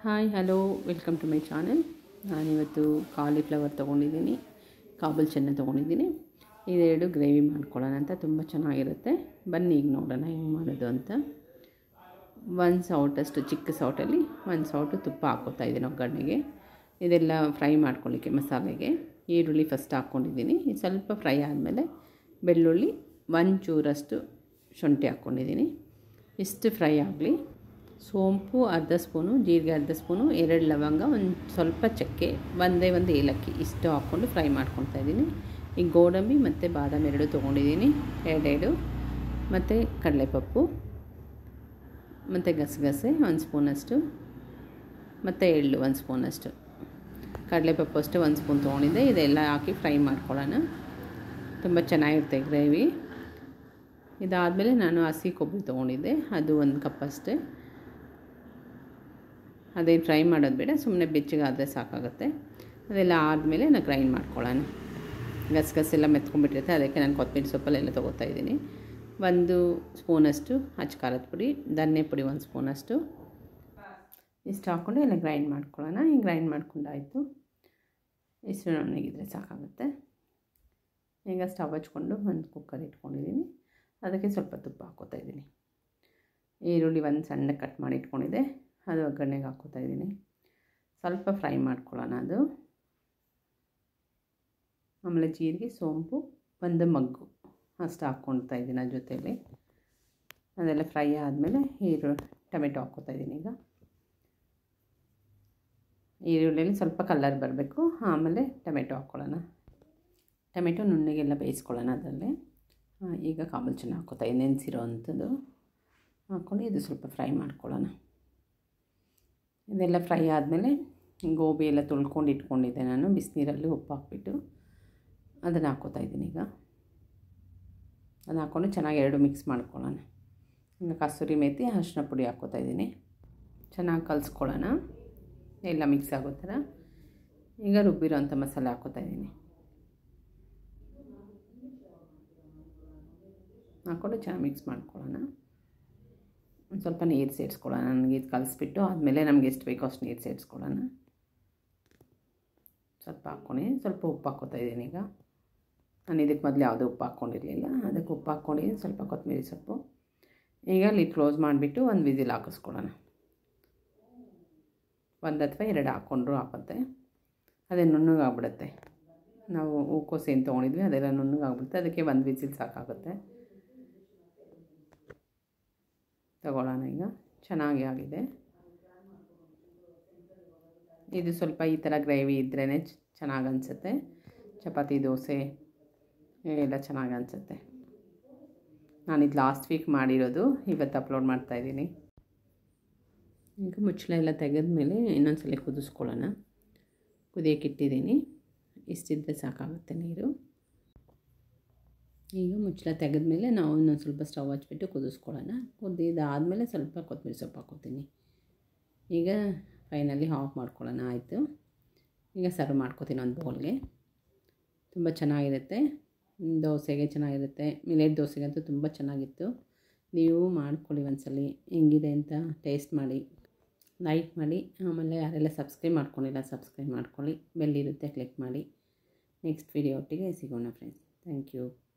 hi hello welcome to my channel ನಾನಿವತ್ತು cauliflower ತೊಗೊಂಡಿದ್ದೀನಿ ಕಾಬಲ್ ಚೆನ್ನ ತೊಗೊಂಡಿದ್ದೀನಿ ಇದೆರಡು ಗ್ರೇವಿ ಮಾಡ್ಕೊಳ್ಳೋಣ ಅಂತ ತುಂಬ ಚೆನ್ನಾಗಿರುತ್ತೆ ಬನ್ನಿ ಈಗ ನೋಡೋಣ ಹೆಂಗೆ ಮಾಡೋದು ಅಂತ ಒಂದು ಸೌಟಷ್ಟು ಚಿಕ್ಕ ಸೌಟಲ್ಲಿ ಒಂದು ಸೌಟು ತುಪ್ಪ ಹಾಕ್ಕೋತಾ ಇದ್ದೀನಿ ಒಗ್ಗರಣೆಗೆ ಇದೆಲ್ಲ ಫ್ರೈ ಮಾಡ್ಕೊಳ್ಳಿಕ್ಕೆ ಮಸಾಲೆಗೆ ಈರುಳ್ಳಿ ಫಸ್ಟ್ ಹಾಕ್ಕೊಂಡಿದ್ದೀನಿ ಇದು ಸ್ವಲ್ಪ ಫ್ರೈ ಆದಮೇಲೆ ಬೆಳ್ಳುಳ್ಳಿ ಒಂದು ಚೂರಷ್ಟು ಶುಂಠಿ ಹಾಕ್ಕೊಂಡಿದ್ದೀನಿ ಇಷ್ಟು ಫ್ರೈ ಆಗಲಿ ಸೋಂಪು ಅರ್ಧ ಸ್ಪೂನು ಜೀರಿಗೆ ಅರ್ಧ ಸ್ಪೂನು ಎರಡು ಲವಂಗ ಒಂದು ಸ್ವಲ್ಪ ಚಕ್ಕೆ ಒಂದೇ ಒಂದು ಏಲಕ್ಕಿ ಇಷ್ಟು ಹಾಕ್ಕೊಂಡು ಫ್ರೈ ಮಾಡ್ಕೊತಾ ಇದ್ದೀನಿ ಈಗ ಗೋಡಂಬಿ ಮತ್ತು ಬಾದಾಮಿ ಎರಡು ತೊಗೊಂಡಿದ್ದೀನಿ ಎರಡೆರಡು ಮತ್ತು ಕಡಲೆಪಪ್ಪು ಮತ್ತು ಗಸಗಸೆ ಒಂದು ಸ್ಪೂನಷ್ಟು ಮತ್ತು ಎಳ್ಳು ಒಂದು ಸ್ಪೂನಷ್ಟು ಕಡಲೆಪಪ್ಪು ಅಷ್ಟು ಒಂದು ಸ್ಪೂನ್ ತೊಗೊಂಡಿದ್ದೆ ಇದೆಲ್ಲ ಹಾಕಿ ಫ್ರೈ ಮಾಡ್ಕೊಳ್ಳೋಣ ತುಂಬ ಚೆನ್ನಾಗಿರುತ್ತೆ ಗ್ರೇವಿ ಇದಾದಮೇಲೆ ನಾನು ಹಸಿ ಕೊಬ್ಬರಿ ತೊಗೊಂಡಿದ್ದೆ ಅದು ಒಂದು ಕಪ್ ಅಷ್ಟೇ ಅದೇನು ಫ್ರೈ ಮಾಡೋದು ಬೇಡ ಸುಮ್ಮನೆ ಬೆಚ್ಚಗಾದರೆ ಸಾಕಾಗುತ್ತೆ ಅದೆಲ್ಲ ಆದಮೇಲೆ ನಾನು ಗ್ರೈಂಡ್ ಮಾಡ್ಕೊಳ್ಳೋಣ ಗಸಗಸೆ ಎಲ್ಲ ಮೆತ್ಕೊಂಡ್ಬಿಟ್ಟಿರುತ್ತೆ ಅದಕ್ಕೆ ನಾನು ಕೊತ್ತಂಬರಿ ಸೊಪ್ಪಲ್ಲೆಲ್ಲ ತೊಗೋತಾ ಇದ್ದೀನಿ ಒಂದು ಸ್ಪೂನಷ್ಟು ಹಚ್ಚ ಖಾರದ ಪುಡಿ ಧನ್ಯ ಪುಡಿ ಒಂದು ಸ್ಪೂನಷ್ಟು ಇಷ್ಟು ಹಾಕ್ಕೊಂಡು ಎಲ್ಲ ಗ್ರೈಂಡ್ ಮಾಡ್ಕೊಳ್ಳೋಣ ಈ ಗ್ರೈಂಡ್ ಮಾಡ್ಕೊಂಡಾಯಿತು ಇಷ್ಟು ನುಣ್ಣಗಿದ್ರೆ ಸಾಕಾಗುತ್ತೆ ಈಗ ಸ್ಟವ್ ಹಚ್ಕೊಂಡು ಒಂದು ಕುಕ್ಕರ್ ಇಟ್ಕೊಂಡಿದ್ದೀನಿ ಅದಕ್ಕೆ ಸ್ವಲ್ಪ ತುಪ್ಪ ಹಾಕ್ಕೋತಾ ಇದ್ದೀನಿ ಈರುಳ್ಳಿ ಒಂದು ಸಣ್ಣ ಕಟ್ ಮಾಡಿ ಇಟ್ಕೊಂಡಿದ್ದೆ ಅದು ಒಗ್ಗರಣೆಗೆ ಹಾಕ್ಕೋತಾ ಇದ್ದೀನಿ ಸ್ವಲ್ಪ ಫ್ರೈ ಮಾಡ್ಕೊಳ್ಳೋಣ ಅದು ಆಮೇಲೆ ಜೀರಿಗೆ ಸೋಂಪು ಒಂದು ಮಗ್ಗು ಅಷ್ಟು ಹಾಕ್ಕೊಳ್ತಾ ಇದ್ದೀನಿ ಅದ್ರ ಜೊತೆಯಲ್ಲಿ ಅದೆಲ್ಲ ಫ್ರೈ ಆದಮೇಲೆ ಈರು ಟೊಮೆಟೊ ಹಾಕ್ಕೋತಾ ಇದ್ದೀನಿ ಈಗ ಈರುಳ್ಳಿಯಲ್ಲಿ ಸ್ವಲ್ಪ ಕಲರ್ ಬರಬೇಕು ಆಮೇಲೆ ಟೊಮೆಟೊ ಹಾಕ್ಕೊಳ್ಳೋಣ ಟೊಮೆಟೊ ನುಣ್ಣಗೆಲ್ಲ ಬೇಯಿಸ್ಕೊಳ್ಳೋಣ ಅದರಲ್ಲೇ ಈಗ ಕಾಬಲ್ ಚೆನ್ನ ಹಾಕ್ಕೋತಾ ಇದ್ದೀನಿ ನೆನೆಸಿರೋ ಅಂಥದ್ದು ಹಾಕ್ಕೊಂಡು ಇದು ಸ್ವಲ್ಪ ಫ್ರೈ ಮಾಡ್ಕೊಳ್ಳೋಣ ಇದೆಲ್ಲ ಫ್ರೈ ಆದಮೇಲೆ ಗೋಬಿ ಎಲ್ಲ ತೊಳ್ಕೊಂಡು ಇಟ್ಕೊಂಡಿದ್ದೆ ನಾನು ಬಿಸಿನೀರಲ್ಲಿ ಉಪ್ಪು ಹಾಕ್ಬಿಟ್ಟು ಅದನ್ನು ಹಾಕ್ಕೋತಾ ಇದ್ದೀನಿ ಈಗ ಅದನ್ನು ಹಾಕ್ಕೊಂಡು ಚೆನ್ನಾಗಿ ಎರಡು ಮಿಕ್ಸ್ ಮಾಡ್ಕೊಳ್ಳೋಣ ಈಗ ಕಸೂರಿ ಮೇಥಿ ಅರಿಶಿನ ಪುಡಿ ಹಾಕ್ಕೋತಾ ಇದ್ದೀನಿ ಚೆನ್ನಾಗಿ ಕಲಿಸ್ಕೊಳ್ಳೋಣ ಎಲ್ಲ ಮಿಕ್ಸ್ ಆಗೋ ಥರ ಈಗ ರುಬ್ಬಿರೋ ಅಂಥ ಮಸಾಲೆ ಹಾಕ್ಕೋತಾ ಇದ್ದೀನಿ ಹಾಕ್ಕೊಂಡು ಚೆನ್ನಾಗಿ ಮಿಕ್ಸ್ ಮಾಡ್ಕೊಳ್ಳೋಣ ಒಂದು ಸ್ವಲ್ಪ ನೀರು ಸೇರಿಸ್ಕೊಳ್ಳೋಣ ನನಗೆ ಇದು ಕಲಿಸ್ಬಿಟ್ಟು ಆದಮೇಲೆ ನಮಗೆ ಎಷ್ಟು ಬೇಕೋ ಅಷ್ಟು ನೀರು ಸೇರಿಸ್ಕೊಳ್ಳೋಣ ಸ್ವಲ್ಪ ಹಾಕ್ಕೊಂಡು ಸ್ವಲ್ಪ ಉಪ್ಪು ಹಾಕ್ಕೋತಾ ಇದ್ದೀನಿ ಈಗ ನಾನು ಇದಕ್ಕೆ ಮೊದಲು ಯಾವುದೂ ಉಪ್ಪು ಹಾಕ್ಕೊಂಡಿರಲಿಲ್ಲ ಅದಕ್ಕೆ ಉಪ್ಪು ಹಾಕ್ಕೊಂಡಿದ್ದೀನಿ ಸ್ವಲ್ಪ ಕೊತ್ತಂಬರಿ ಸೊಪ್ಪು ಈಗ ಲಿಡ್ ಕ್ಲೋಸ್ ಮಾಡಿಬಿಟ್ಟು ಒಂದು ವಿಸಿಲ್ ಹಾಕಿಸ್ಕೊಳ್ಳೋಣ ಒಂದು ಅಥವಾ ಎರಡು ಹಾಕ್ಕೊಂಡ್ರು ಹಾಕುತ್ತೆ ಅದೇ ನುಣ್ಣಗಾಗ್ಬಿಡುತ್ತೆ ನಾವು ಹೂಕೋಸು ಏನು ತೊಗೊಂಡಿದ್ವಿ ಅದೆಲ್ಲ ನುಣ್ಣಗಾಗ್ಬಿಡುತ್ತೆ ಅದಕ್ಕೆ ಒಂದು ವಿಸಿಲ್ ಸಾಕಾಗುತ್ತೆ ತಗೊಳ್ಳೋಣ ಈಗ ಚೆನ್ನಾಗಿ ಆಗಿದೆ ಇದು ಸ್ವಲ್ಪ ಈ ಥರ ಗ್ರೇವಿ ಇದ್ರೇ ಚೆನ್ನಾಗಿ ಅನಿಸುತ್ತೆ ಚಪಾತಿ ದೋಸೆ ಎಲ್ಲ ಚೆನ್ನಾಗಿ ಅನಿಸುತ್ತೆ ನಾನಿದು ಲಾಸ್ಟ್ ವೀಕ್ ಮಾಡಿರೋದು ಇವತ್ತು ಅಪ್ಲೋಡ್ ಮಾಡ್ತಾಯಿದ್ದೀನಿ ಈಗ ಮುಚ್ಚಳ ಎಲ್ಲ ತೆಗೆದ್ಮೇಲೆ ಇನ್ನೊಂದ್ಸಲ ಕುದಿಸ್ಕೊಳ್ಳೋಣ ಕುದಿಯೋಕೆ ಇಟ್ಟಿದ್ದೀನಿ ಇಷ್ಟಿದ್ರೆ ಸಾಕಾಗುತ್ತೆ ನೀರು ಈಗ ಮುಚ್ಚಳ ತೆಗೆದ್ಮೇಲೆ ನಾವು ಇನ್ನೊಂದು ಸ್ವಲ್ಪ ಸ್ಟವ್ ಹಚ್ಬಿಟ್ಟು ಕುದಿಸ್ಕೊಳ್ಳೋಣ ಕುದಿದಾದಮೇಲೆ ಸ್ವಲ್ಪ ಕೊತ್ತಂಬರಿ ಸೊಪ್ಪು ಹಾಕ್ಕೋತೀನಿ ಈಗ ಫೈನಲಿ ಆಫ್ ಮಾಡ್ಕೊಳ್ಳೋಣ ಆಯಿತು ಈಗ ಸರ್ವ್ ಮಾಡ್ಕೋತೀನಿ ಒಂದು ಬೌಲ್ಗೆ ತುಂಬ ಚೆನ್ನಾಗಿರುತ್ತೆ ದೋಸೆಗೆ ಚೆನ್ನಾಗಿರುತ್ತೆ ಮಿಲೆಟ್ ದೋಸೆಗಂತೂ ತುಂಬ ಚೆನ್ನಾಗಿತ್ತು ನೀವು ಮಾಡ್ಕೊಳ್ಳಿ ಒಂದ್ಸಲಿ ಹೆಂಗಿದೆ ಅಂತ ಟೇಸ್ಟ್ ಮಾಡಿ ಲೈಕ್ ಮಾಡಿ ಆಮೇಲೆ ಯಾರೆಲ್ಲ ಸಬ್ಸ್ಕ್ರೈಬ್ ಮಾಡ್ಕೊಂಡಿಲ್ಲ ಸಬ್ಸ್ಕ್ರೈಬ್ ಮಾಡ್ಕೊಳ್ಳಿ ಬೆಲ್ ಇರುತ್ತೆ ಕ್ಲಿಕ್ ಮಾಡಿ ನೆಕ್ಸ್ಟ್ ವಿಡಿಯೋ ಒಟ್ಟಿಗೆ ಸಿಗೋಣ ಫ್ರೆಂಡ್ಸ್ ಥ್ಯಾಂಕ್ ಯು